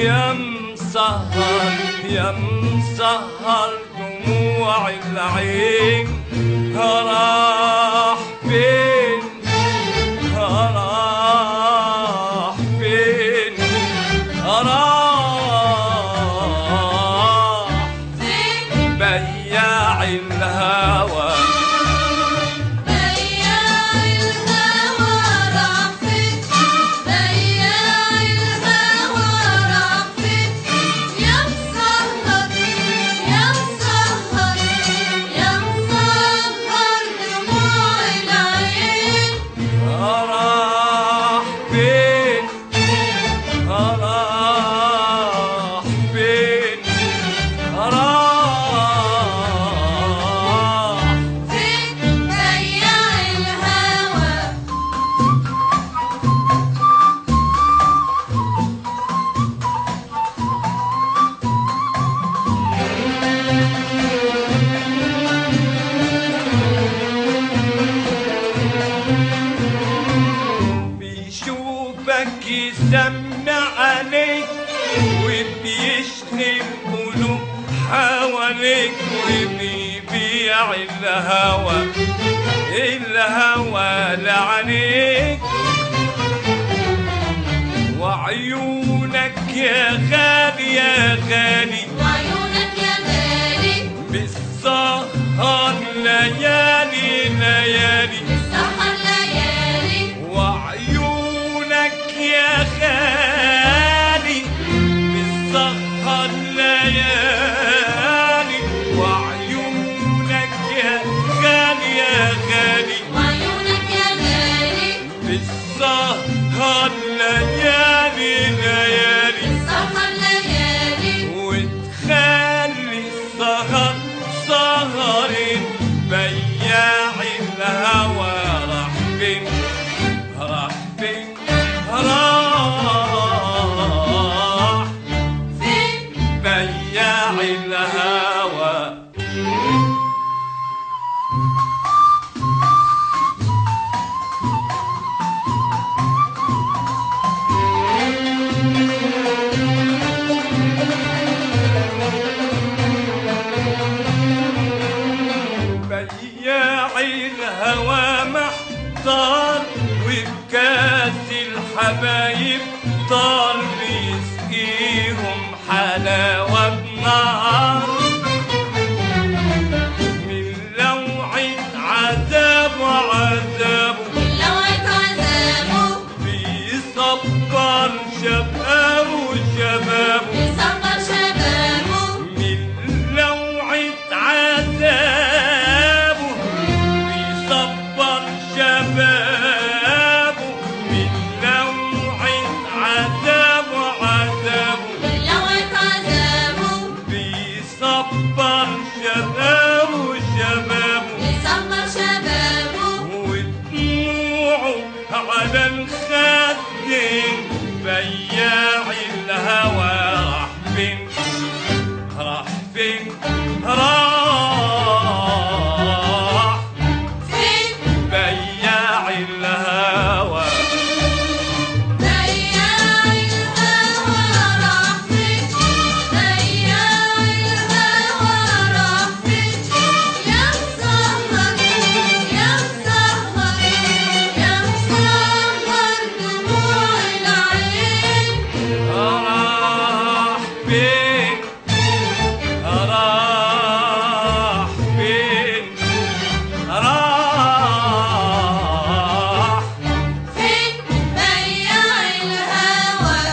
يا مسهر يا مسهر دموع العين راح فين راح فين راح بياع الهوى بياع الهوى راح فين بياع الهوى راح فين يا مسهر يا مسهر يا مسهر دموع العين راح فين راح فين راح فين بياع الهوى بيشوفك يسمع عليك وبيشغل قلوب حواليك وبيبيع الهوى الهوى لعليك وعيونك يا غالي يا غالي وعيونك يا غالي بالسهر ليالي ليالي سهر ليالي وعيونك يا غالي بالسهر ليالي وعيونك يا غالي يا غالي وعيونك يا غالي بالسهر ليالي ليالي سهر ليالي وتخلي السهر سهر بياع الهوى راح فين راح فين راح فين بياع الهوى بياع الهوى محتار وبكاس الحبايب طار بيسقيهم حلاوة بنار من لوعة عذاب وعذابه لوعة عذابه بيصبر شبابه شبابه يصبر شبابه من لوعة عذابه بيصبر شبابه من لوعة عذابه عذابه لوعة عذابه بيصبر شبابه شبابه يصبر شبابه ودموعه على الخدين بياع الهوى راح فين راح فين راح فين بياع الهوى بياع الهوى راح فين بياع الهوى راح فين يا مسهر يا مسهر يا مسهر دموع العين راح فين راح فين راح فين بياع الهوى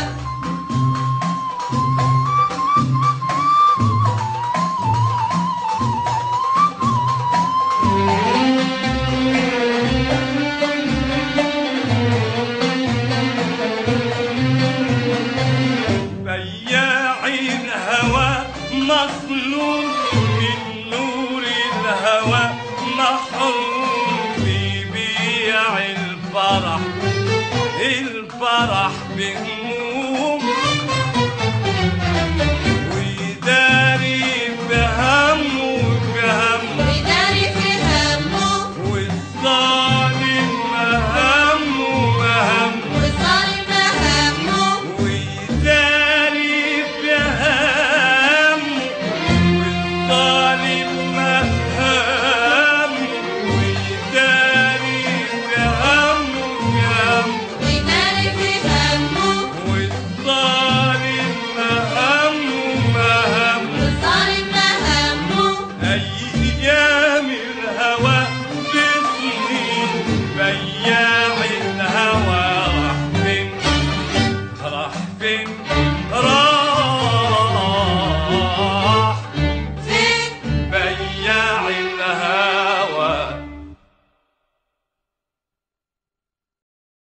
بياع الهوى مظلوم من نور الهوى محروم بيبيع الفرح الفرح بهموم